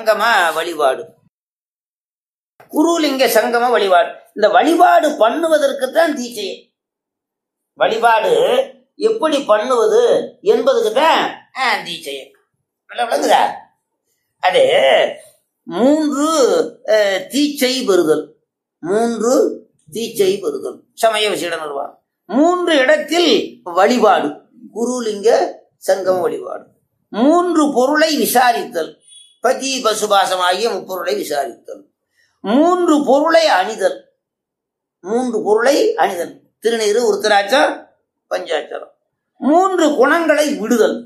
சங்கம வழிபாடு குருலிங்க சங்கம வழிபாடு இந்த வழிபாடு பண்ணுவதற்கு தான் தீட்சையே வழிபாடு எப்படி பண்ணுவது என்பதுக்கு தான் தீட்சையே நல்லா விளங்குதா அது மூன்று அஹ், தீச்சை பெறுதல் மூன்று தீச்சை பெறுதல் சமய விசேட நிர்வாகம் மூன்று இடத்தில் வழிபாடு குருலிங்க சங்கம் வழிபாடு மூன்று பொருளை விசாரித்தல் பதி பசுபாசம் ஆகிய முப்பொருளை விசாரித்தல் மூன்று பொருளை அணிதல் மூன்று பொருளை அணிதல் திருநீரு உருத்தராட்சம் பஞ்சாட்சரம் மூன்று குணங்களை விடுதல்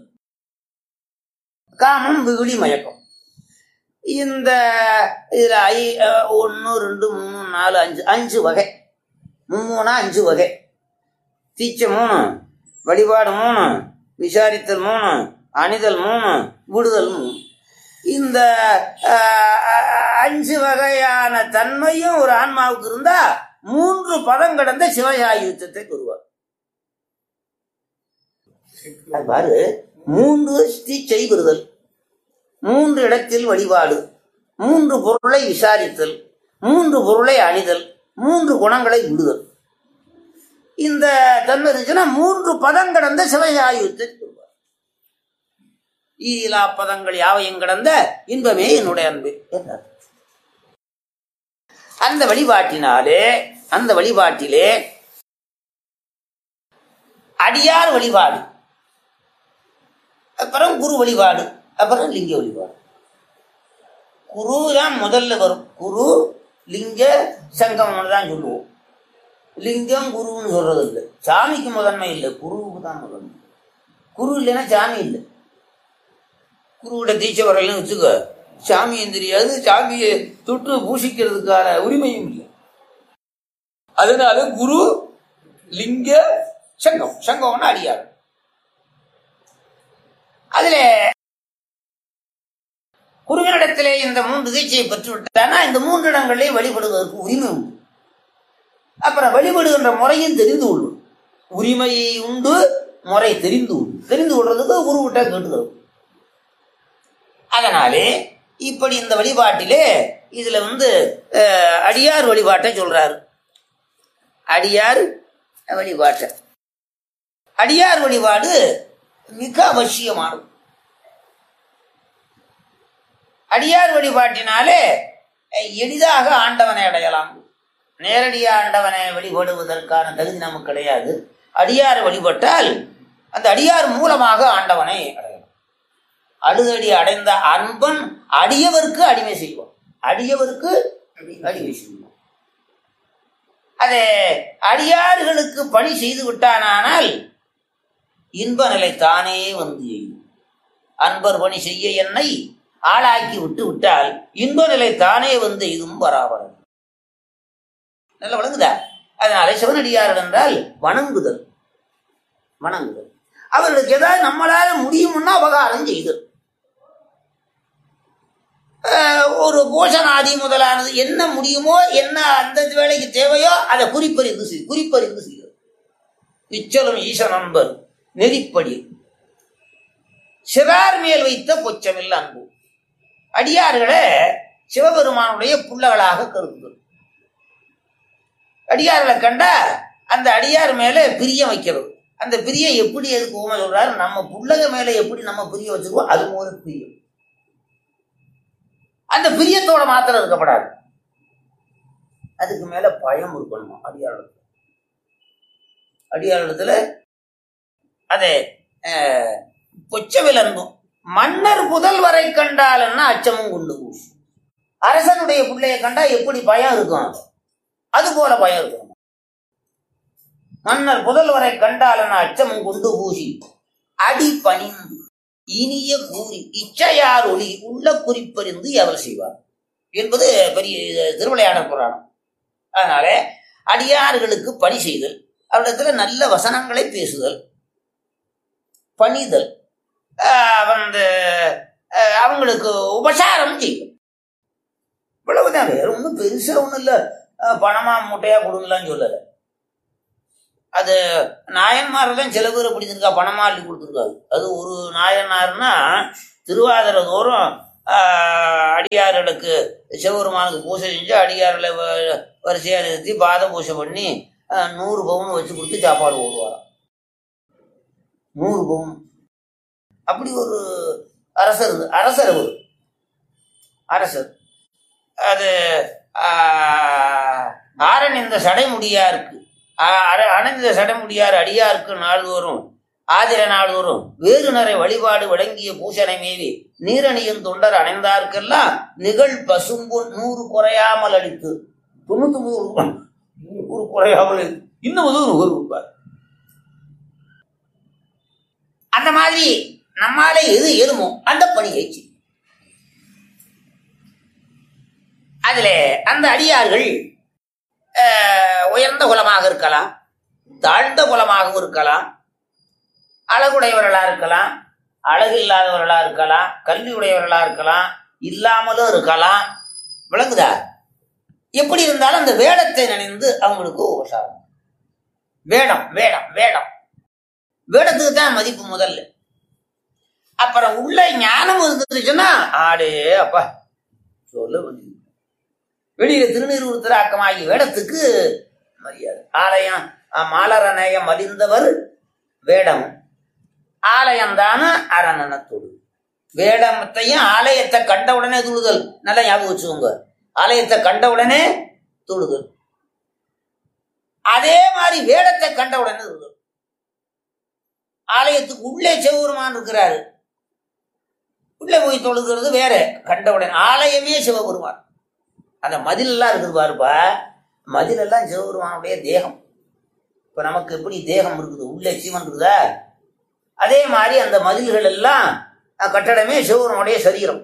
காமம் வெகுளி மயக்கம் இந்த இதுல ஐ ஒன்று ரெண்டு மூணு நாலு அஞ்சு அஞ்சு வகை மும்மூணா அஞ்சு வகை தீச்சை மூணு வழிபாடு மூணு விசாரித்தல் மூணு அணிதல் மூணு விடுதல் மூணு இந்த அஹ், அஹ், அஞ்சு வகையான தன்மையும் ஒரு ஆன்மாவுக்கு இருந்தா மூன்று பதம் கடந்த சிவயாயுத்தத்தை கூறுவார் அது பாரு மூன்று தீச்சை பெறுதல் மூன்று இடத்தில் வழிபாடு மூன்று பொருளை விசாரித்தல் மூன்று பொருளை அணிதல் மூன்று குணங்களை விடுதல் இந்த தன்மை இருந்துச்சுன்னா மூன்று பதம் கடந்த சிவயாயுத்தை கூறுவார் ஈலா பதங்கள் யாவையும் கடந்த இன்பமே என்னுடைய அன்பு என்றார் அந்த வழிபாட்டினாலே அந்த வழிபாட்டிலே அடியார் வழிபாடு அப்புறம் குரு வழிபாடு அப்புறம் லிங்க வழிபாடு குரு தான் முதல்ல வரும் குரு லிங்க சங்கமம்னு தான் சொல்லுவோம் லிங்கம் குருன்னு சொல்றது இல்லை சாமிக்கு முதன்மை இல்லை குருவுக்கு தான் முதன்மை குரு இல்லைன்னா சாமி இல்லை குருவோட தீட்சை வரலன்னு வச்சுக்க சாமியும் தெரியாது சாமியை தொட்டு பூசிக்கிறதுக்கான உரிமையும் இல்லை அதனால குரு லிங்க சங்கம் சங்கம்னா அடியார் அதுல குருவினிடத்திலே இந்த மூன்று தீட்சையை பெற்று விட்டானா இந்த மூன்று இடங்களிலே வழிபடுவதற்கு உரிமை உண்டு அப்புறம் வழிபடுகின்ற முறையும் தெரிந்து கொள்ளும் உரிமையை உண்டு முறை தெரிந்து கொள்ளும் தெரிந்து கொள்றதுக்கு குருவிட்ட கேட்டுக்கிறது அதனாலே இப்படி இந்த வழிபாட்டிலே இதுல வந்து அஹ், அடியார் வழிபாட்டை சொல்றாரு அடியார் வழிபாட்டை அடியார் வழிபாடு மிக அவசியமானது அடியார் வழிபாட்டினாலே அஹ், எளிதாக ஆண்டவனை அடையலாம் நேரடியாக ஆண்டவனை வழிபடுவதற்கான தகுதி நமக்கு கிடையாது அடியார் வழிபட்டால் அந்த அடியார் மூலமாக ஆண்டவனை அடையலாம் அழுதடி அடைந்த அன்பன் அடியவருக்கு அடிமை செய்வான் அடியவருக்கு அடிமை செய்வான் அது அடியார்களுக்கு பணி செய்து விட்டானால் இன்ப நிலை தானே வந்து எய்யும். அன்பர் பணி செய்ய என்னை ஆளாக்கி விட்டு விட்டால் இன்ப நிலை தானே வந்து இதுவும் பராபரம் நல்ல வழங்குதா அதனால சிவனடியார் என்றால் வணங்குதல் வணங்குதல் அவர்களுக்கு ஏதாவது நம்மளால முடியும்னா அபகாரம் செய்தல் அஹ், ஒரு போஷனாதி முதலானது என்ன முடியுமோ என்ன அந்த வேலைக்கு தேவையோ அதை குறிப்பறிந்து செய் குறிப்பறிந்து செய்தல் இச்சலும் ஈச நண்பர் நெறிப்படி சிறார் மேல் வைத்த பொச்சமில்ல அன்பு அடியார்களை சிவபெருமானுடைய புள்ளகளாக கருதுதல் அடியார்களை கண்டா அந்த அடியார் மேல பிரியம் வைக்கிறது அந்த பிரியம் எப்படி எதுக்கு ஊமை சொல்றாரு நம்ம புள்ளக மேல எப்படி நம்ம பிரிய வச்சிருக்கோம் அது ஒரு பிரியம் அந்த பிரியத்தோட மாத்திரம் இருக்கப்படாது அதுக்கு மேல பயம் இருக்கணுமா அடியார் அடியாரிடத்துல அதை பொச்சவில் அன்பும் மன்னர் புதல்வரை கண்டாலன்னா அச்சமும் கொண்டு பூசி அரசனுடைய பிள்ளையை கண்டா எப்படி பயம் இருக்கும் அது போல பயம் இருக்கும் மன்னர் புதல்வரை கண்டாலன்னா அச்சமும் கொண்டு பூசி அடி பணிந்து இனிய கூறி இச்சையார் ஒளி உள்ள குறிப்பறிந்து எவர் செய்வார் என்பது பெரிய திருவிளையாடல் புராணம் அதனால அடியார்களுக்கு பணி செய்தல் அவரிடத்துல நல்ல வசனங்களை பேசுதல் பணிதல் ஆஹ் வந்து ஆஹ் அவங்களுக்கு உபசாரம் செய்யும் இவ்வளவுதான் வேற ஒன்றும் பெருசா ஒன்றும் இல்லை பணமா மூட்டையா கொடுங்களான்னு சொல்லலை அது நாயன்மாரெல்லாம் சில பேர் அப்படி இருக்கா பணமா அள்ளி கொடுத்துருக்காது அது ஒரு நாயனார்னா திருவாதிரை தோறும் ஆஹ், அடியார்களுக்கு சிவபெருமானுக்கு பூஜை செஞ்சு அடியார்களை வ- வரிசையா நிறுத்தி பாத பூஜை பண்ணி ஆஹ், நூறு பவுன் வச்சு கொடுத்து சாப்பாடு போடுவாராம் நூறு பவுன் அப்படி ஒரு அரசர் இருந்து- அரசர் அவர் அரசர் அது ஆஹ், ஆரன் இந்த சடைமுடியாருக்கு ஆஹ், அர- அணைந்த சடைமுடியார் அடியாருக்கு நாள்தோறும் ஆதிர நாள்தோறும் வேறு நிறை வழிபாடு விளங்கிய பூசனை மேவி நீரணியும் தொண்டர் அணைந்தார்க்கெல்லாம் நிகழ் பசும்பு நூறு குறையாமல் அளித்து தொண்ணூத்தி ஒன்பது நூறு குறையாமல் அளித்து. இன்னும் வந்து ஒரு நுகர்வு கொடுப்பார் அந்த மாதிரி நம்மாலே எது இயலுமோ அந்த பணியை செய் அதுல அந்த அடியார்கள் அஹ், உயர்ந்த குலமாக இருக்கலாம் தாழ்ந்த குலமாகவும் இருக்கலாம் அழகுடையவர்களா இருக்கலாம் அழகு இல்லாதவர்களா இருக்கலாம் கல்வி உடையவர்களா இருக்கலாம் இல்லாமலும் இருக்கலாம் விளங்குதா எப்படி இருந்தாலும் அந்த வேடத்தை நினைந்து அவங்களுக்கு உபசாரம் வேடம் வேடம் வேடம் வேடத்துக்கு தான் மதிப்பு முதல்ல அப்புறம் உள்ள ஞானம் இருந்துச்சுன்னா ஆடே அப்பா சொல்ல வேண்டியது வெளியில திருநீர் உருத்தராக்கமாகி வேடத்துக்கு மரியாதை ஆலயம் அஹ், மாலரநேயம் மலிந்தவர் வேடம் ஆலயம் தான அரணன தொழு வேடத்தையும் ஆலயத்தை கண்ட உடனே தொழுதல் நல்லா ஞாபகம் வச்சுக்கோங்க ஆலயத்தை கண்ட உடனே தொழுதல் அதே மாதிரி வேடத்தை கண்ட உடனே தொழுதல் ஆலயத்துக்கு உள்ளே சிவபெருமான் இருக்கிறாரு உள்ளே போய் தொழுகிறது வேற கண்டவுடன் ஆலயமே சிவபெருமான் அந்த மதில் எல்லாம் இருக்குது பாருப்பா மதில் எல்லாம் சிவபெருமானுடைய தேகம் இப்ப நமக்கு எப்படி தேகம் இருக்குது உள்ளே ஜீவன் இருக்குதா அதே மாதிரி அந்த மதில்கள் எல்லாம் அஹ், கட்டடமே சிவபெருமானுடைய சரீரம்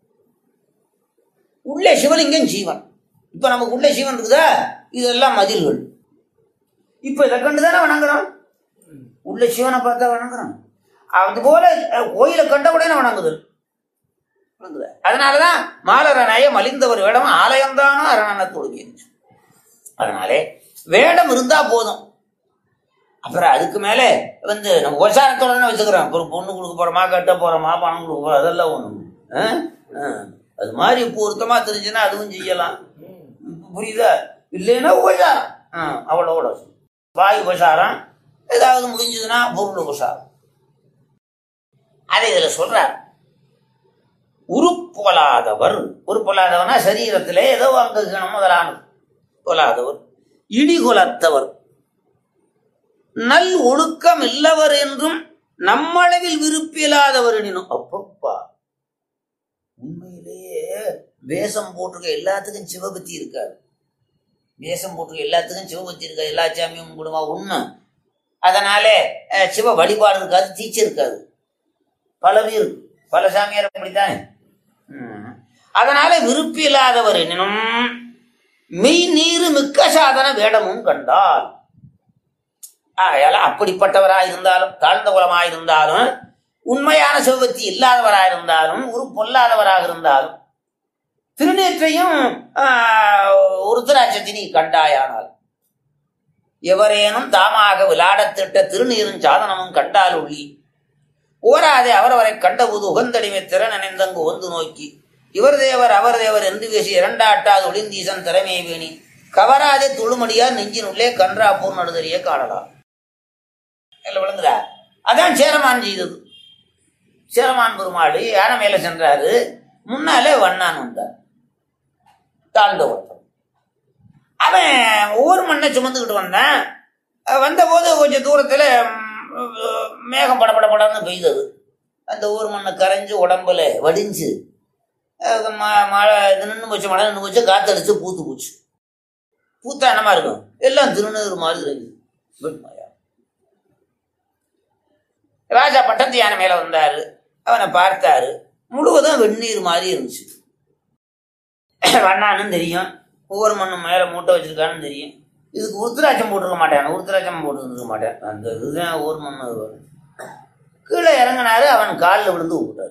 உள்ளே சிவலிங்கம் ஜீவன் இப்ப நமக்கு உள்ளே ஜீவன் இருக்குதா இதெல்லாம் மதில்கள் இப்ப இதை கண்டுதானே வணங்குறோம் உள்ள சிவனை பார்த்தா வணங்குறோம் அது போல அஹ், கோயிலை கண்ட உடனே வணங்குதல் வணங்குதல். அதனாலதான் மாலரநாய மலிந்தவர் வேடம் ஆலயம்தானோ அரணனத்தோடு அதனாலே வேடம் இருந்தா போதும் அப்புறம் அதுக்கு மேல வந்து நம்ம உபசாரத்தோட தானே வச்சுக்கிறோம் ஒரு பொண்ணு கொடுக்க போறோமா கட்ட போறோமா பணம் கொடுக்க போறோம் அதெல்லாம் ஒண்ணும் அது மாதிரி பொருத்தமா தெரிஞ்சுன்னா அதுவும் செய்யலாம் புரியுதா இல்லைன்னா உபசாரம் ஆ, அவ்வளோட வாய் உபசாரம் ஏதாவது முடிஞ்சதுன்னா பொருள் உபசாரம் அதை இதுல சொல்றார் உருப்பொலாதவர் உருப்பொலாதவனா சரீரத்திலே ஏதோ அங்க கீழம் முதலானது பொலாதவர் இடிகுலத்தவர் நல் ஒழுக்கம் இல்லவர் என்றும் நம்மளவில் விருப்பியலாதவர் எனினும் அப்பப்பா உண்மையிலேயே வேஷம் போட்டிருக்க எல்லாத்துக்கும் சிவபக்தி இருக்காது வேஷம் போட்டிருக்க எல்லாத்துக்கும் சிவபக்தி இருக்காது எல்லா சாமியும் குடும்பமா உண்மை அதனாலே அஹ், சிவ வழிபாடு இருக்காது தீச்சு இருக்காது பல பேர் பல சாமியார் அப்படித்தானே ம். அதனால விருப்பில்லாதவர் எனினும் மெய் நீரு மிக்க சாதன வேடமும் கண்டால் ஆகையால அப்படிப்பட்டவரா இருந்தாலும் தாழ்ந்த குலமா இருந்தாலும் உண்மையான சிவபக்தி இல்லாதவரா இருந்தாலும் ஒரு பொல்லாதவராக இருந்தாலும் திருநேற்றையும் உருத்தராட்சத்தினி கண்டாயானால் எவரேனும் தாமாக விளாடத் திட்ட திருநீரும் சாதனமும் கண்டால் உள்ளி ஓராதே அவரவரை கண்டபோது உகந்தடிமை திறன் நினைந்தங்கு ஒன்று நோக்கி இவர் தேவர் அவர் தேவர் என்று பேசி இரண்டாட்டாது ஒளிந்தீசன் திறமையை வேணி கவராதே துளுமடியார் நெஞ்சின் உள்ளே கன்றா பூர் நடுதறிய காணலாம் இல்ல விளங்குதா அதான் சேரமான் செய்தது சேரமான் பெருமாள் யானை மேல சென்றாரு முன்னாலே வண்ணான் வந்தார் தாழ்ந்த ஒருத்தன் அவன் ஒவ்வொரு மண்ணை சுமந்துக்கிட்டு வந்தான் அஹ் வந்தபோது கொஞ்சம் தூரத்துல ம், மேகம் படபட படன்னு பெய்தது அந்த ஊர் மண்ணை கரைஞ்சு உடம்புல வடிஞ்சு அஹ் ம- மழை இது நின்று போச்சு மழை நின்று போச்சு காத்தடிச்சு பூத்து போச்சு பூத்தா என்னமா இருக்கும் எல்லாம் திருநீர் மாதிரி இருந்துச்சு வெண்மையா ராஜா பட்டத்து யானை மேல வந்தாரு அவனை பார்த்தாரு முழுவதும் வெந்நீர் மாதிரி இருந்துச்சு வண்ணான்னு தெரியும் ஒவ்வொரு மண்ணும் மேல மூட்டை வச்சிருக்கான்னு தெரியும் இதுக்கு உருத்திராட்சம் போட்டிருக்க மாட்டேன் உருத்திராட்சம் போட்டுருக்க மாட்டேன் அந்த இதுதான் ஒவ்வொரு மண்ணு கீழே இறங்கினாரு அவன் காலில் விழுந்து விட்டாரு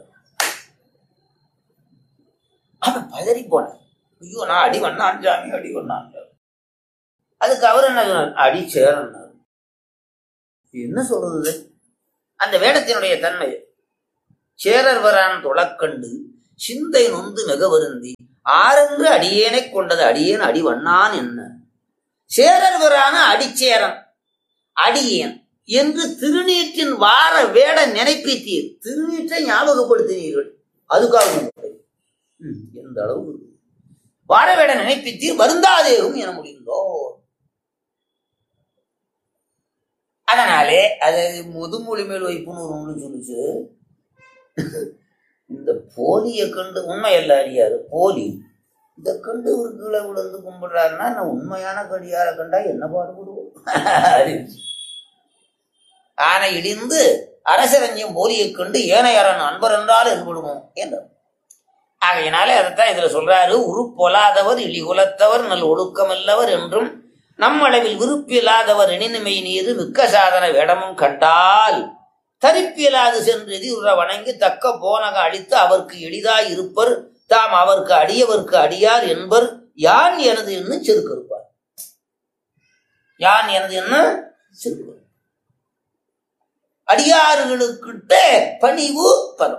அவன் பதறி போனான் ஐயோ நான் அடி வண்ணான் சாமி அடி வண்ணான் அதுக்கு அவர் என்ன சொன்னார் அடி சேரன்னார் என்ன சொல்றது இது? அந்த வேடத்தினுடைய தன்மை சேரர் வரான் தொழக்கண்டு சிந்தை நொந்து மிக வருந்தி ஆரென்று அடியேனைக் கொண்டது அடியேன் அடிவண்ணான் என்ன சேரர்வரான அடிச்சேரன் அடியேன் என்று திருநீற்றின் வார வேட நினைப்பித்தீர் திருநீற்றை ஞாபகப்படுத்தினீர்கள் அதுக்காக உங்களை. ம், எந்த அளவு வார வேட நினைப்பித்தீர் வருந்தாதேவும் என முடிந்தோ அதனாலே அது முதுமொழி மேல் வைப்புன்னு ஒரு நூல் சொல்லுச்சு இந்த போலியை கண்டு உண்மை அல்ல அடியாரு போலி இதை கண்டு ஒரு கீழே விழுந்து கும்பிடுறாருன்னா நான் உண்மையான கடியார கண்டா என்ன பாடுபடுவோம் அப்படின்னுச்சு. ஆனை இடிந்து அரசரஞ்சியம் போலியை கண்டு ஏனையரன் அன்பர் என்றால் என்படுவோம் என்றார் ஆகையினாலே அதைத்தான் இதுல சொல்றாரு உருப்பொலாதவர் இழி குலத்தவர் நல் ஒழுக்கமில்லவர் என்றும் நம்மளவில் விருப்பில்லாதவர் எனினுமை நீது மிக்க சாதன வேடமும் கண்டால் தரிப்பியலாது சென்று எதிர வணங்கி தக்க போனக அளித்து அவருக்கு எளிதாய் இருப்பர் தாம் அவருக்கு அடியவர்க்கு அடியார் என்பர் யான் எனது என்று செருக்கு இருப்பார் யான் எனது என்ன செருக்கு அடியாறுகளுக்கிட்ட பணிவு பதம்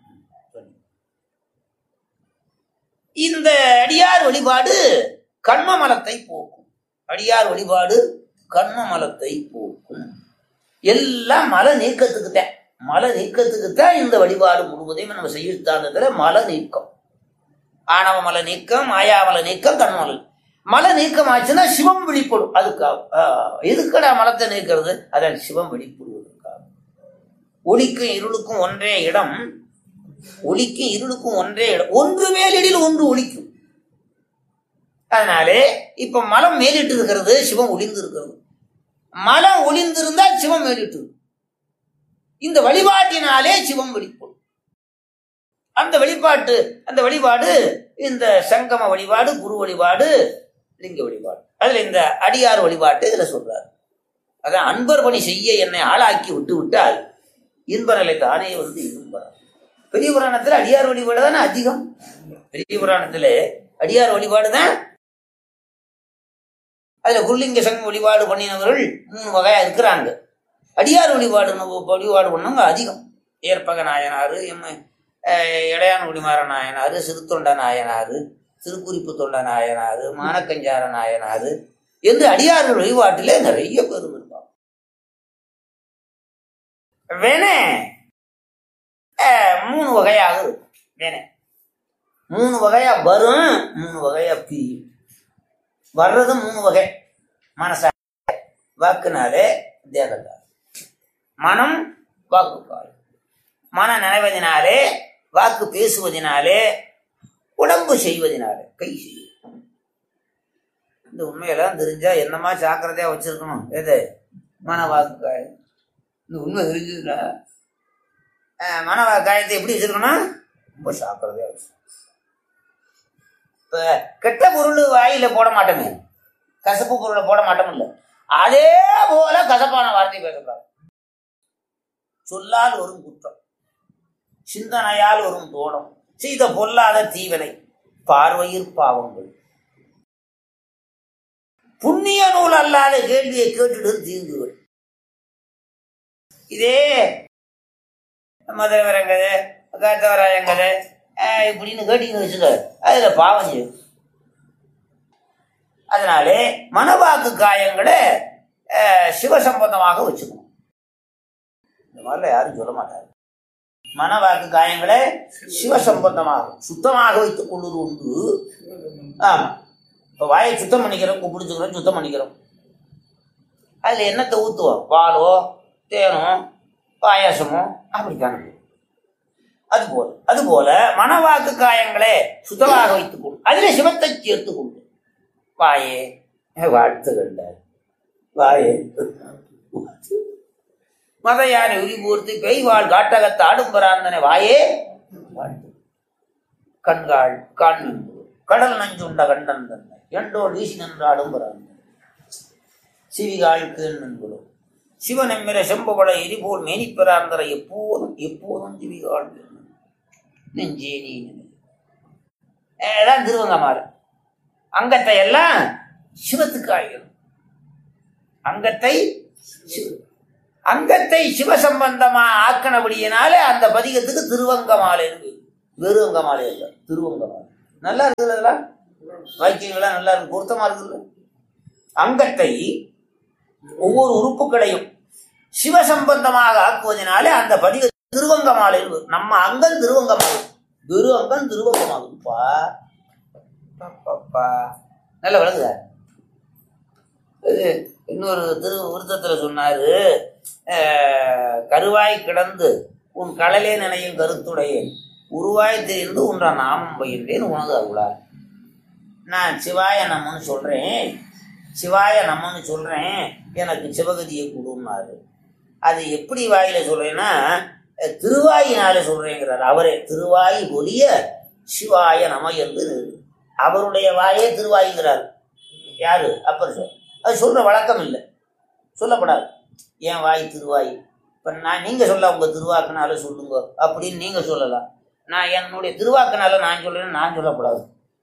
இந்த அடியார் வழிபாடு கண்ம மலத்தை போக்கும் அடியார் வழிபாடு கண்ம மலத்தை போக்கும் எல்லாம் மல நீக்கத்துக்குத்தான் மல நீக்கத்துக்குத்தான் இந்த வழிபாடு முழுவதையும் நம்ம செய்யத்தானதுல மல நீக்கம் ஆணவ மல நீக்கம் மாயாமல நீக்கம் கண்மல மல நீக்கம் ஆச்சுன்னா சிவம் வெளிப்படும் அதுக்காக ஆஹ், எதுக்குடா மலத்தை நீக்கிறது அதான் சிவம் வெளிப்படுவதற்காக ஒளிக்கும் இருளுக்கும் ஒன்றே இடம் ஒளிக்கும் இருளுக்கும் ஒன்றே இடம் ஒன்று மேலிடில் ஒன்று ஒளிக்கும் அதனாலே இப்ப மலம் மேலிட்டு இருக்கிறது சிவம் ஒளிந்து இருக்கிறது மலம் ஒளிந்திருந்தால் சிவம் மேலிட்டு இருக்கும். இந்த வழிபாட்டினாலே சிவம் வெளிப்படும் அந்த வெளிப்பாட்டு அந்த வழிபாடு இந்த சங்கம வழிபாடு குரு வழிபாடு லிங்க வழிபாடு அதுல இந்த அடியார் வழிபாட்டு இதுல சொல்றாரு அதான் அன்பர் பணி செய்ய என்னை ஆளாக்கி விட்டு விட்டால் இன்ப நிலை தானே வந்து இன்பம் பெரிய புராணத்துல அடியார் வழிபாடு தானே அதிகம் பெரிய புராணத்துல அடியார் வழிபாடு தான் அதுல குருலிங்க சங்கம் வழிபாடு பண்ணினவர்கள் மூணு வகையா இருக்கிறாங்க அடியார் வழிபாடு நம்ம வழிபாடு பண்ணவங்க அதிகம் ஏற்பக நாயனாரு எம் அஹ், இடையான் குடிமாற நாயனாரு சிறுத்தொண்ட நாயனாரு திருக்குறிப்பு தொண்ட நாயனாரு மானக்கஞ்சார நாயனாரு என்று அடியார்கள் வழிபாட்டிலே நிறைய பேரும் இருப்பாங்க வேணே அஹ், மூணு வகையாக இருக்கும் வேணே மூணு வகையா வரும் மூணு வகையா பிரியும் வர்றது மூணு வகை மனசா வாக்குனாலே தேகத்தால் மனம் வாக்குக்கால் மன நினைவதினாலே வாக்கு பேசுவதினாலே உடம்பு செய்வதினாலே கை செய்யும் இந்த உண்மையெல்லாம் தெரிஞ்சா என்னமா ஜாக்கிரதையா வச்சிருக்கணும் எது மன வாக்குக்காய் இந்த உண்மை தெரிஞ்சதுன்னா அஹ், மன வாக்காயத்தை எப்படி வச்சிருக்கணும் ரொம்ப ஜாக்கிரதையா வச்சு இப்ப கெட்ட பொருள் வாயில போட மாட்டோமே கசப்பு பொருளை போட மாட்டோம்ல அதே போல கசப்பான வார்த்தை பேசக்கூடாது சொல்லால் வரும் குற்றம் சிந்தனையால் வரும் தோணம் செய்த பொல்லாத தீவினை பார்வையில் பாவங்கள் புண்ணிய நூல் அல்லாத கேள்வியை கேட்டுட்டு தீங்குகள் இதே மதுரவரங்கதை காத்தவராயங்கதை அஹ் இப்படின்னு கேட்டீங்கன்னு வச்சுக்க அதுல பாவம் செய்யும் அதனாலே மனவாக்கு காயங்களை அஹ், சிவசம்பந்தமாக வச்சுக்கணும் இந்த மாதிரிலாம் யாரும் சொல்ல மாட்டாங்க மனவாக்கு காயங்களை சிவசம்பந்தமாக சுத்தமாக வைத்துக் கொள்வது உண்டு ஆமா இப்போ வாயை சுத்தம் பண்ணிக்கிறோம் பிடிச்சிக்கிறோம் சுத்தம் பண்ணிக்கிறோம் அதில் என்னத்தை ஊற்றுவோம் பாலோ தேனோ பாயாசமோ அப்படி காணும் அதுபோல அதுபோல மனவாக்கு காயங்களே சுத்தமாக வைத்துக் கொண்டு அதில் சிவத்தை சேர்த்துக் கொண்டு வாயே வாழ்த்துகள் வாயே மத யானை உரிபூர்த்தி பெய்வாள் காட்டகத்து ஆடும்பராந்தனை வாயே வாழ்த்து கண்காள் காண் கடல் நஞ்சுண்ட கண்டன் தன்னை எண்டோல் வீசி நின்று ஆடும்பராந்தன் சிவிகாள் கீழ் நண்புடும் சிவன் எம்மிர செம்பவள எரிபோல் மேனிப்பெறாந்தர எப்போதும் எப்போதும் சிவிகாள் நெஞ்சே நீ நினை. அதான் திருவங்கமாறு அங்கத்தை எல்லாம் சிவத்துக்கு ஆகிடும் அங்கத்தை சிவ- அங்கத்தை சிவசம்பந்தமா ஆக்கினபடியினாலே அந்த பதிகத்துக்கு திருவங்கமாலை இருக்கு வெறும் அங்க மாலை இல்லை திருவங்க மாலை நல்லா இருக்குல்ல இதெல்லாம் வாக்கியங்கள்லாம் நல்லா இருக்கு பொருத்தமா இருக்குல்ல அங்கத்தை ஒவ்வொரு உறுப்புகளையும் சிவசம்பந்தமாக ஆக்குவதனாலே அந்த பதிவு திருவங்க மாலை நம்ம அங்கம் திருவங்க மாலை வெறு அங்கம் திருவங்கமாகுதுப்பா அப்பப்பா. நல்ல விளங்குதா இது இன்னொரு திரு விருத்தத்துல சொன்னாரு அஹ், கருவாய் கிடந்து உன் கடலே நினையும் கருத்துடையேன் உருவாய் தெரிந்து உன்ற நாமம் பயின்றேன் உனது அருளா நான் சிவாய நம்மன்னு சொல்றேன் சிவாய நம்மன்னு சொல்றேன் எனக்கு சிவகதியை கொடுன்னாரு அது எப்படி வாயில சொல்றேன்னா அஹ், திருவாயினால சொல்றேங்கிறார் அவரே திருவாய் ஒலிய சிவாய நம என்று அவருடைய வாயே திருவாய்ங்கிறார் யாரு அப்பர் சார் அது சொல்ற வழக்கம் இல்லை சொல்லப்படாது என் வாய் திருவாய் இப்போ நான் நீங்க சொல்ல உங்க திருவாக்குனால சொல்லுங்க அப்படின்னு நீங்க சொல்லலாம் நான் என்னுடைய திருவாக்குனால நான் சொல்றேன்னு நான் சொல்லக்கூடாது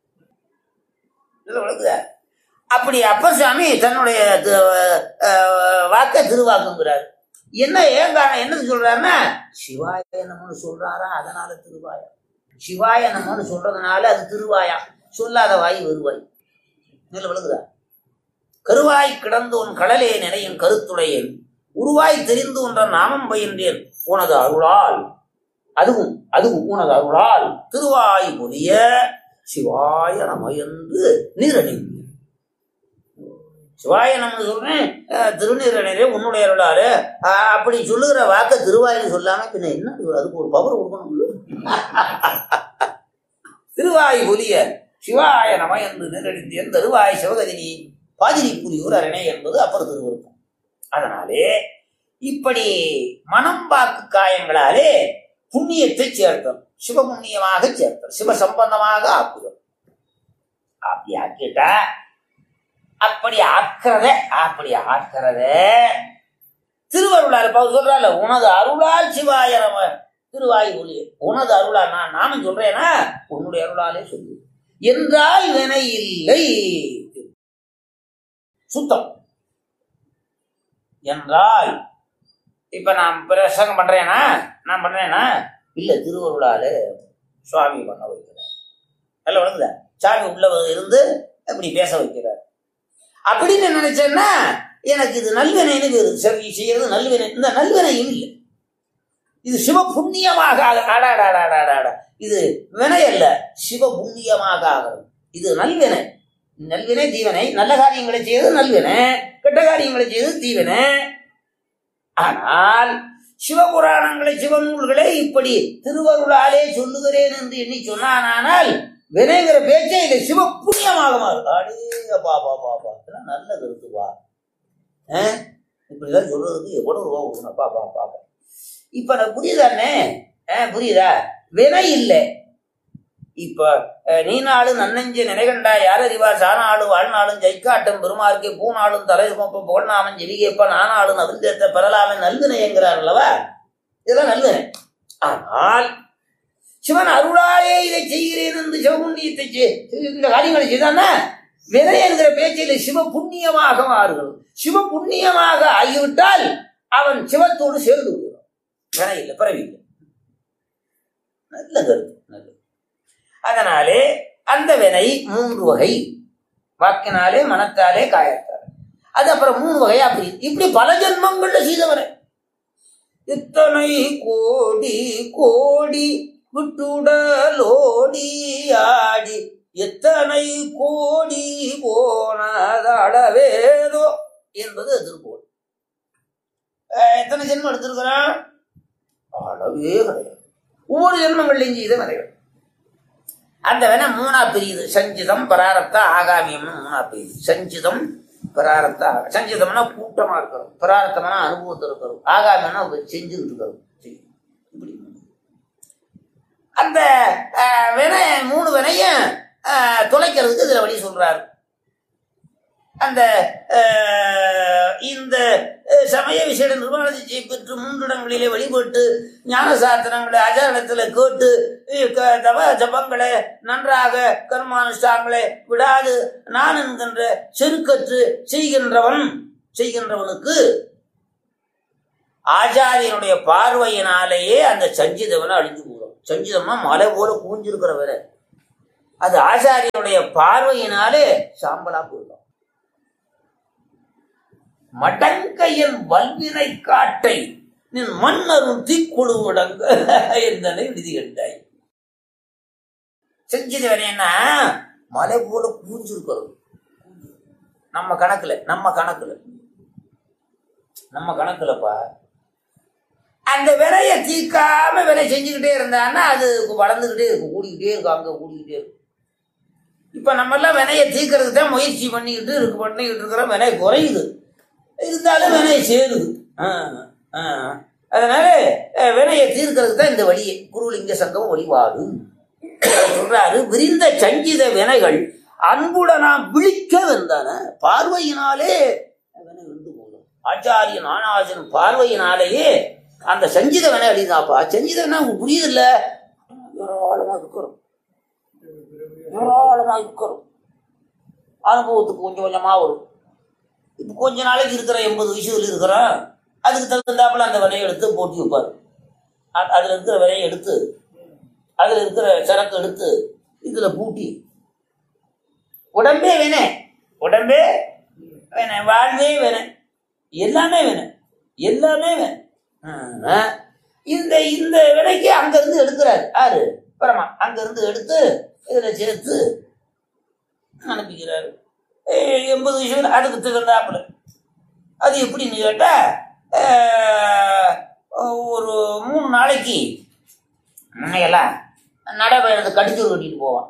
இல்ல விளக்குதா அப்படி அப்பர் சாமி தன்னுடைய தி- அஹ் வாக்க திருவாக்குங்கிறார் என்ன ஏன் காரணம் என்னது சொல்றாருன்னா சிவாய நமன்னு சொல்றாரா அதனால திருவாயா சிவாய நமன்னு சொல்றதுனால அது திருவாயா சொல்லாத வாய் வருவாய் நல்ல விளக்குதா கருவாய் கிடந்து உன் கடலே நினையும் கருத்துடையேன் உருவாய் தெரிந்து ஒன்ற நாமம் பயின்றேன் உனது அருளால் அதுவும் அதுவும் உனது அருளால் திருவாய் பொலிய சிவாய நம என்று நீரணிந்தேன் சிவாய நமன்னு சொல்றேன் அஹ், திருநீரணிலே உன்னுடைய அருளாலே அஹ், அப்படி சொல்லுகிற வாக்க திருவாயில் சொல்லாம பின்ன என்ன இது? அதுக்கு ஒரு பவர் கொடுக்கணும் திருவாய் புலிய சிவாய நம என்று நிரடிந்தேன் தருவாய் சிவகதினி பாதிரி புலியூர் அரணே என்பது அப்புறம் திருவிருப்பம் அதனாலே இப்படி மனம் வாக்கு காயங்களாலே புண்ணியத்தை சேர்த்தல் சிவபுண்ணியமாக சேர்த்தல் சிவ சம்பந்தமாக ஆக்குதல் அப்படி ஆக்கிட்டா அப்படி ஆக்கிறத அப்படி ஆக்கிறத திருவருளால் இப்ப அவர் சொல்றால உனது அருளால் சிவாய நம திருவாய் ஒளி உனது அருளால் நான் நானும் சொல்றேனா உன்னுடைய அருளாலே சொல்லு என்றால் வினை இல்லை சுத்தம் என்றால் இப்ப நான் பிரசங்கம் பண்றேனா நான் பண்றேனா இல்ல திருவருளால சுவாமி பண்ண வைக்கிறார் நல்ல விளங்குதா சாமி உள்ள இருந்து அப்படி பேச வைக்கிறார் அப்படின்னு நினைச்சேன்னா எனக்கு இது நல்வினைன்னு பேரு சரி செய்யறது நல்வினை இந்த நல்வினையும் இல்லை இது சிவ புண்ணியமாக ஆக- அடாடாடாடாடாடா இது வினை அல்ல சிவ புண்ணியமாக ஆகிறது இது நல்வினை நல்வினை தீவனை நல்ல காரியங்களை செய்வது நல்வினை கெட்ட காரியங்களை செய்வது தீவனை ஆனால் சிவபுராணங்களை சிவநூல்களை இப்படி திருவருளாலே சொல்லுகிறேன் என்று எண்ணி சொன்னானால் வினைங்கிற பேச்சே இல்லை சிவ புண்ணியமாக மாறும் அடே பா பா பா பா இதெல்லாம் நல்ல கருத்துப்பா ஆ? இப்படிதான் சொல்றதுக்கு எவ்வளவு ரூபா கொடுக்கணும் பா பா பா பா. இப்ப எனக்கு புரியுதானே ஆ, புரியுதா வினை இல்லை இப்ப அஹ், நீ நாளும் நன்னஞ்சு நினைகண்டா யார் அறிவார் சானாளும் வாழ்நாளும் ஜெய்காட்டம் பெருமார்க்கே பூநாளும் தலை சுமப்ப புகழ்நாமன் ஜெவிகேப்ப நானாளும் நவிந்தேத்த பெறலாமன் நல்வினை என்கிறார் அல்லவா இதெல்லாம் நல்வினை ஆனால் சிவன் அருளாலே இதை செய்கிறேன் என்று சிவபுண்ணியத்தை செய்- இந்த காரியங்களை செய்தானா வினை என்கிற பேச்சில் சிவ புண்ணியமாக மாறுகிறது சிவ புண்ணியமாக ஆகிவிட்டால் அவன் சிவத்தோடு சேர்ந்து விடுகிறான் வினை இல்லை பிறவி இல்லை நல்ல கருத்து நல்லது அதனாலே அந்த வினை மூன்று வகை வாக்கினாலே மனத்தாலே காயத்தாலே அது அப்புறம் மூணு வகையா அப்படி இப்படி பல ஜென்மங்கள்ல செய்தவனை இத்தனை கோடி கோடி விட்டுடலோடி ஆடி எத்தனை கோடி போனதளவேதோ என்பது திருப்போல் அஹ் எத்தனை ஜென்மம் எடுத்திருக்கிறான் அளவே கிடையாது ஒவ்வொரு ஜென்மங்கள்லையும் செய்த வினைகள் அந்த வேணா மூணா பிரியுது சஞ்சிதம் பராரத்த ஆகாமியம்னு மூணா பிரியுது சஞ்சிதம் பராரத்த ஆகா- சஞ்சிதம்னா கூட்டமா இருக்கிறோம் பராரத்தம்னா அனுபவத்தில் இருக்கிறோம் ஆகாமியம்னா செஞ்சுக்கிட்டு இருக்கிறோம் சரி. இப்படி மூணு. அந்த அஹ், வினை மூணு வினையும் அஹ், தொலைக்கிறதுக்கு இதுல வழி சொல்றாரு அந்த அஹ், இந்த அஹ், சமய விஷய நிர்வாணத்தை பெற்று மூன்றிடங்களிலே வழிபட்டு ஞான சாஸ்திரங்களை ஆச்சாரத்தில் கேட்டு அஹ், க- தவ ஜபங்களை நன்றாக கர்மானுஷ்டாங்களை விடாது நான் என்கின்ற செருக்கற்று செய்கின்றவன் செய்கின்றவனுக்கு ஆச்சாரியனுடைய பார்வையினாலேயே அந்த சஞ்சிதவனை அழிஞ்சு போகிறோம் சஞ்சிதம்னா மலை போல கூஞ்சிருக்கிற வினை அது ஆசாரியனுடைய பார்வையினாலே சாம்பலா போயிடும் மடங்கையன் வல்வினை காட்டை நின் மன்னரும் தீக்குழு முடங்க என்றனை விடுதி கண்டாய் செஞ்சது வேணா மலை போல கூஞ்சிருக்கிறது நம்ம கணக்குல நம்ம கணக்குல நம்ம கணக்குலப்பா அந்த விலையை தீக்காம விலை செஞ்சுக்கிட்டே இருந்தான்னா அது வளர்ந்துக்கிட்டே இருக்கும் கூடிக்கிட்டே இருக்கும் அங்க கூடிக்கிட்டே இருக்கும் இப்ப நம்ம எல்லாம் வினையை தீக்கிறதுக்கு தான் முயற்சி பண்ணிக்கிட்டு இருக்கு பண்ணிக்கிட்டு இருக்கிறோம் வினை குறையுது இருந்தாலும் வினை சேருது ஆ, ஆ. அதனால அஹ், வினையை தீர்க்கிறதுக்கு தான் இந்த வழியே குருலிங்க சங்கம் வழிபாடு சொல்றாரு விரிந்த சஞ்சித வினைகள் அன்புடனாம் விழிக்க வந்தன பார்வையினாலே வினை வந்து போகும் ஆச்சாரியன் ஆனாசன் பார்வையினாலேயே அந்த சஞ்சித வினை அழிதாப்பா சஞ்சித வினை உங்களுக்கு புரியுது இல்ல ஏராளமா இருக்கிறோம் ஏராளமா இருக்கிறோம் அனுபவத்துக்கு கொஞ்சம் கொஞ்சமா வரும் இப்போ கொஞ்ச நாளைக்கு இருக்கிற எண்பது வயசுல இருக்கிறோம் அதுக்கு தகுந்தாப்புல அந்த விலையை எடுத்து போட்டி வைப்பார் அ- அதுல இருக்கிற விலையை எடுத்து அதுல இருக்கிற சரக்கு எடுத்து இதுல பூட்டி உடம்பே வேணே உடம்பே வேணே வாழ்வே வேணே எல்லாமே வேணே எல்லாமே வேணே ஆ. இந்த இந்த விலைக்கு அங்க இருந்து எடுக்கிறாரு யாரு பரமா அங்க இருந்து எடுத்து இதுல சேர்த்து அனுப்பிக்கிறாரு ஏய், எண்பது விஷயம் அதுக்கு தகுந்தாப்புல அது எப்படின்னு கேட்டா ஆஹ், ஒரு மூணு நாளைக்கு முன்னையெல்லாம் நடைபயணத்தை கடிச்சூர் கட்டிட்டு போவான்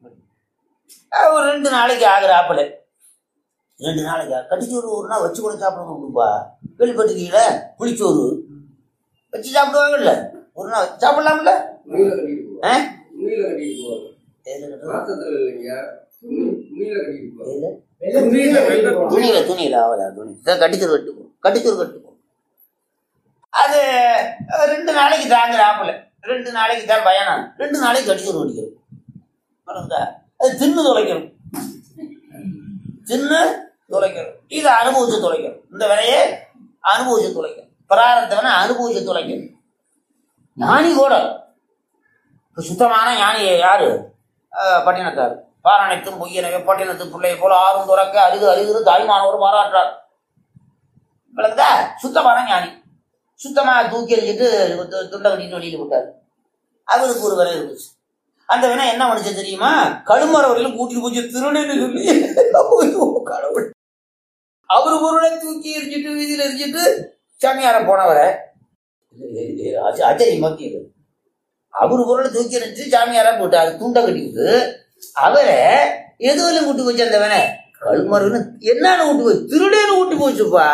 அஹ் ஒரு ரெண்டு நாளைக்கு ஆகுறாப்புல ரெண்டு நாளைக்கு ஆகு. கடிச்சோறு ஒரு நாள் வச்சு கூட சாப்பிட முடியும்பா கேள்விப்பட்டிருக்கீங்கள புளிச்சோறு வச்சு சாப்பிடுவாங்கல்ல ஒரு நாள் சாப்பிடலாம்ல துணியில கட்டிட்டு போவாங்க ஆ? துணியில கட்டிட்டு போவாங்க எதுல கட்டுறது? மாத்தத்துல இல்லைங்க துணி துணியில கட்டிட்டு போவாங்க எதுல? துணியில கட்டிட்டு போவாங்க துணியில துணியில ஆவதா துணி இதான் கடிச்சோறு கட்டுப்போம் கடிச்சோறு கட்டுப்போம் அது அஹ், ரெண்டு நாளைக்கு தாங்குறாப்புல ரெண்டு நாளைக்கு தான் பயணம் ரெண்டு நாளைக்கு கடிச்சோறு கட்டிக்கிறோம் புரியுதா? அது தின்னு தொலைக்கணும் தின்னு தொலைக்கணும் இது அனுபவிச்சு தொலைக்கணும் இந்த விலையை அனுபவிச்சு தொலைக்கணும் பிராரத்தவனை அனுபவிச்சு தொலைக்கணும் ஞானி கூட இப்ப சுத்தமான ஞானி யாரு அஹ், பட்டினத்தார் பாராயணத்தும் பொய்யனவே பட்டினத்து பிள்ளையை போல ஆறும் துறக்க அரிது அரிது தாய்மானவர் பாராட்டுறார் விளக்குதா சுத்தமான ஞானி சுத்தமா தூக்கி எறிஞ்சிட்டு து- துண்டை கட்டிட்டு வெளியில விட்டார் அவருக்கு ஒரு விலை இருந்துச்சு அந்த வினை என்ன பண்ணுச்சு தெரியுமா கடுமர வரையிலும் கூட்டிட்டு போச்சு திருடன்னு சொல்லி ஐயோ, கடவுள் அவரு பொருளை தூக்கி எரிஞ்சிட்டு வீதியில எரிஞ்சிட்டு சாமியார போனவரை அஜய் மக்கியது அவரு பொருளை தூக்கி எரிஞ்சு சாமியாரா போட்டாரு துண்டை கட்டிக்கிட்டு அவரை எதுவில கூட்டி போச்சு அந்த வேணை கழுமருன்னு என்னன்னு கூட்டி போச்சு திருடேன்னு கூட்டி போச்சுப்பா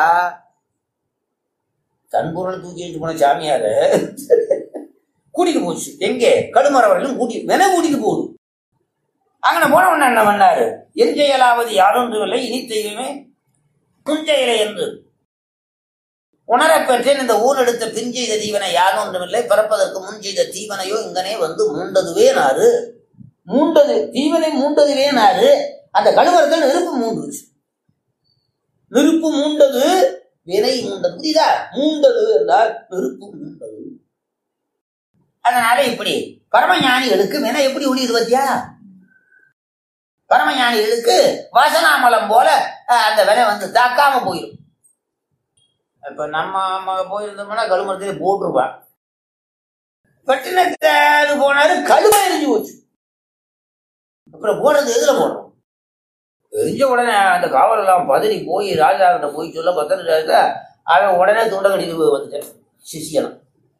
தன் பொருளை தூக்கி எரிஞ்சு போன சாமியாரு கூட்டிட்டு போச்சு எங்கே கடுமர வரையிலும் கூட்டி வென கூட்டிட்டு போகுது அங்கன போனவன் என்ன பண்ணாரு என் செயலாவது யாரொன்றுமில்லை இனி தெய்வமே துஞ்செயலை என்று உணரப் பெற்றேன் இந்த ஊர் எடுத்த பின் செய்த தீவனை யாரொன்றுமில்லை பிறப்பதற்கு முன் செய்த தீவனையோ இங்கனே வந்து மூண்டதுவே நாறு மூண்டது தீவனை மூண்டதுவே நாறு அந்த கழுவரத்தில் நெருப்பு மூண்டுச்சு நெருப்பு மூண்டது வினை மூண்டது புரியுதா மூண்டது என்றால் நெருப்பு மூண்டது அதனால இப்படி பரமஞானிகளுக்கு வினை எப்படி ஒளியுது பத்தியா பரமஞானிகளுக்கு வாசனாமலம் போல அஹ், அந்த வினை வந்து தாக்காம போயிடும் இப்ப நம்ம ம- போயிருந்தோம்னா கழுமரத்திலே போட்டிருப்பான் பட்டினத்தாரு போனாரு கழுவை எரிஞ்சு போச்சு அப்புறம் போடுறது எதுல போடுறோம் எரிஞ்ச உடனே அந்த காவல் எல்லாம் பதறி போய் ராஜாக்கிட்ட போய் சொல்ல பத்திர அவன் உடனே துண்டை கட்டிட்டு வந்துட்டேன் சிஷியனம்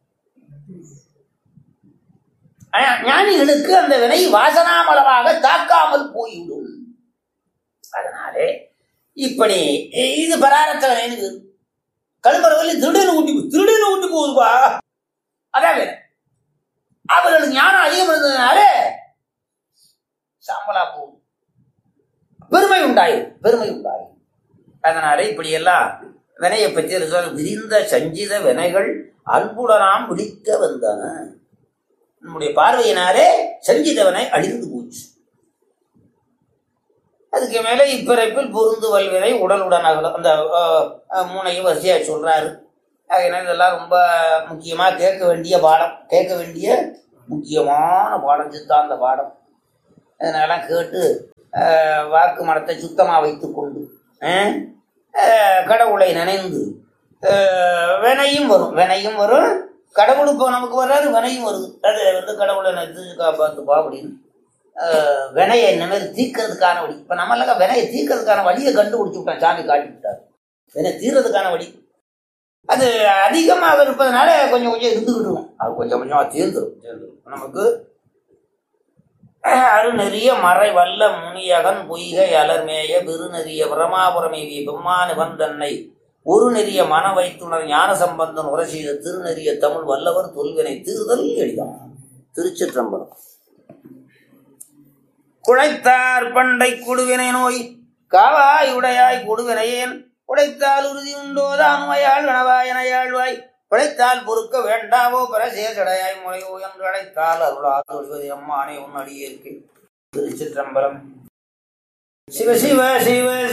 ஆனா, ஞானிகளுக்கு அந்த வினை வாசனாமலமாக தாக்காமல் போய்விடும் அதனாலே இப்படி இ- இது பராரத்த வினைன்னு கழுமரவில் திருடனு ஊட்டி போ- திருடனு ஊட்டி போகுதுப்பா அதான் வேணும் அவர்களுக்கு ஞானம் அதிகம் இருந்ததுனால சாம்பலா போகுது பெருமை உண்டாயும் பெருமை உண்டாயும் அதனால இப்படியெல்லாம் வினையை பற்றி சொல்ல விரிந்த சஞ்சித வினைகள் அன்புடனாம் விழிக்க வந்தன நம்முடைய பார்வையினாலே சஞ்சிதவனை அழிந்து போச்சு அதுக்கு மேலே இப்பிறப்பில் பொருந்து வல்வினை உடலுடன் அகலும் அந்த அஹ், அஹ், மூணையும் வரிசையா சொல்றாரு அதனால இதெல்லாம் ரொம்ப முக்கியமா கேட்க வேண்டிய பாடம் கேட்க வேண்டிய முக்கியமான பாடம் சித்தாந்த பாடம் அதனால கேட்டு ஆஹ், வாக்கு மனத்தை சுத்தமாக வைத்துக்கொண்டு ஆஹ், ஆஹ், கடவுளை நினைந்து ஆஹ், வினையும் வரும் வினையும் வரும் கடவுள் இப்போ நமக்கு வராது வினையும் வருது அது வந்து கடவுளை நினைத்து காப்பாத்துப்பா அப்படின்னு ஆஹ், வினையை இனிமேல் தீர்க்கறதுக்கான வழி இப்போ நம்மளாக வினையை தீர்க்கறதுக்கான வழியை கண்டுபிடிச்சு விட்டான் சாமி காட்டி விட்டார் வினை தீர்றதுக்கான வழி அது அதிகமாக இருப்பதனால கொஞ்சம் கொஞ்சம் இருந்துக்கிட்டுரும் அது கொஞ்சம் கொஞ்சமாக தீர்ந்துடும் தீர்ந்துடும் நமக்கு அருநெறிய மறை வல்ல முனியகன் பொய்கை அலர்மேய பெருநெறிய பிரமாபுரமேவிய பெம்மானு வந்தன்னை ஒரு நெறிய மன வைத்துணர் ஞான சம்பந்தன் உரை செய்த திருநெறிய தமிழ் வல்லவர் தொல்வினை தீர்தல் எளிதாம் திருச்சிற்றம்பலம் குழைத்தார் பண்டை குடுவினை நோய் காவாய் உடையாய் கொடுவினையேன் உடைத்தால் உறுதி உண்டோதானுமையாள் கணவாயனையாழ்வாய் பிழைத்தால் பொறுக்க வேண்டாவோ பரசேசடையாய் முறையோ என்று அழைத்தால் அருளாது ஒழிவது அம்மானே உன் அடியேற்கு திருச்சிற்றம்பலம் சிவ சிவ சிவ